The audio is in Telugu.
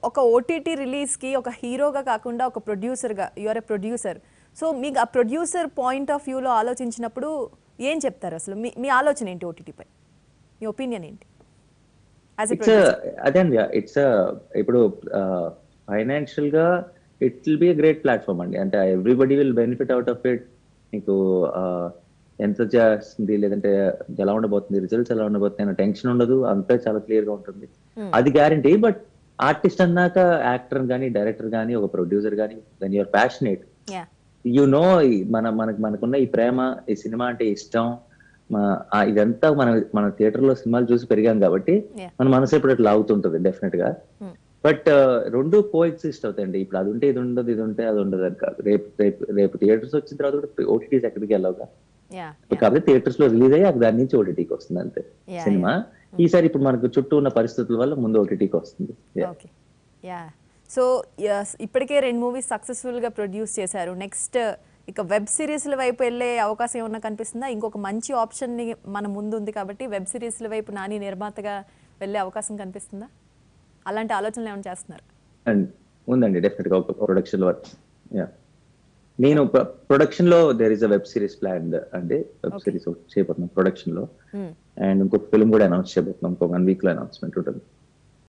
ఒక ఓటీటీ రిలీజ్కి ఒక హీరోగా కాకుండా ఒక ప్రొడ్యూసర్గా యువర్ ఎ ప్రొడ్యూసర్ సో మీకు ఆ ప్రొడ్యూసర్ పాయింట్ ఆఫ్ వ్యూలో ఆలోచించినప్పుడు ఏం చెప్తారు అసలు మీ మీ ఆలోచన ఏంటి ఓటీటీపై మీ ఒపీనియన్ ఏంటి యాజ్ ఎ ఇట్స్ అదే అండి ఇట్స్ ఇప్పుడు ఫైనాన్షియల్ గా it will be great platform అండి అంటే everybody will benefit out of it నీకు uh, ఎంత చేస్తుంది లేదంటే ఎలా ఉండబోతుంది రిజల్ట్స్ ఎలా ఉండబోతుంది అనే టెన్షన్ ఉండదు అంతా చాలా క్లియర్ గా ఉంటుంది అది గ్యారంటీ బట్ ఆర్టిస్ట్ అన్నాక యాక్టర్ గానీ డైరెక్టర్ గానీ ఒక ప్రొడ్యూసర్ గానీ then your passionate yeah you know మన మనకు మనకున్న ఈ ప్రేమ ఈ సినిమా అంటే ఇష్టం మా- ఆ ఇదంతా మన మన థియేటర్ లో సినిమాలు చూసి పెరిగాం కాబట్టి Yeah. మన మనసు ఎప్పుడు అట్లా అవుతుంటది డెఫినెట్ గా Hmm. బట్ రెండు కో ఎగ్జిస్ట్ అవుతాయండి ఇప్పుడు అది ఉంటే ఇది ఉండదు ఇది ఉంటే అది ఉండదు అని కాదు రేపు రేపు రేపు థియేటర్స్ వచ్చిన తర్వాత కూడా ఓటీటీస్ ఎక్కడికి వెళ్ళవుగా యా కాబట్టి థియేటర్స్ లో రిలీజ్ అయ్యి దాని నుంచి ఓటీటీకి వస్తుంది అంతే Yeah, సినిమా ఈసారి ఇప్పుడు మనకు చుట్టూ ఉన్న పరిస్థితుల వల్ల ముందు ఓటీటీకి వస్తుంది Yeah. ఓకే యా సో ఇప్పటికే రెండు మూవీస్ సక్సెస్ఫుల్గా ప్రొడ్యూస్ చేశారు నెక్స్ట్ ఇక వెబ్ సిరీస్ల వైపు వెళ్ళే అవకాశం ఏమన్నా కనిపిస్తుందా ఇంకొక మంచి ఆప్షన్ మన ముందు ఉంది కాబట్టి వెబ్ సిరీస్ల వైపు నాని నిర్మాతగా వెళ్ళే అవకాశం కనిపిస్తుందా అలాంటి ఆలోచనలు ఏమైనా చేస్తున్నారు అండ్ ఉందండి డెఫినెట్ గా ఒక ప్రొడక్షన్ వర్క్ యా నేను ప్రొడక్షన్ లో there is a web series plan అండి వెబ్ సిరీస్ చేయబోతున్నాం ప్రొడక్షన్ లో అండ్ ఇంకొక ఫిల్మ్ కూడా అనౌన్స్ చేయబోతున్నాం ఇంకో వన్ వీక్ లో అనౌన్స్మెంట్ ఉంటుంది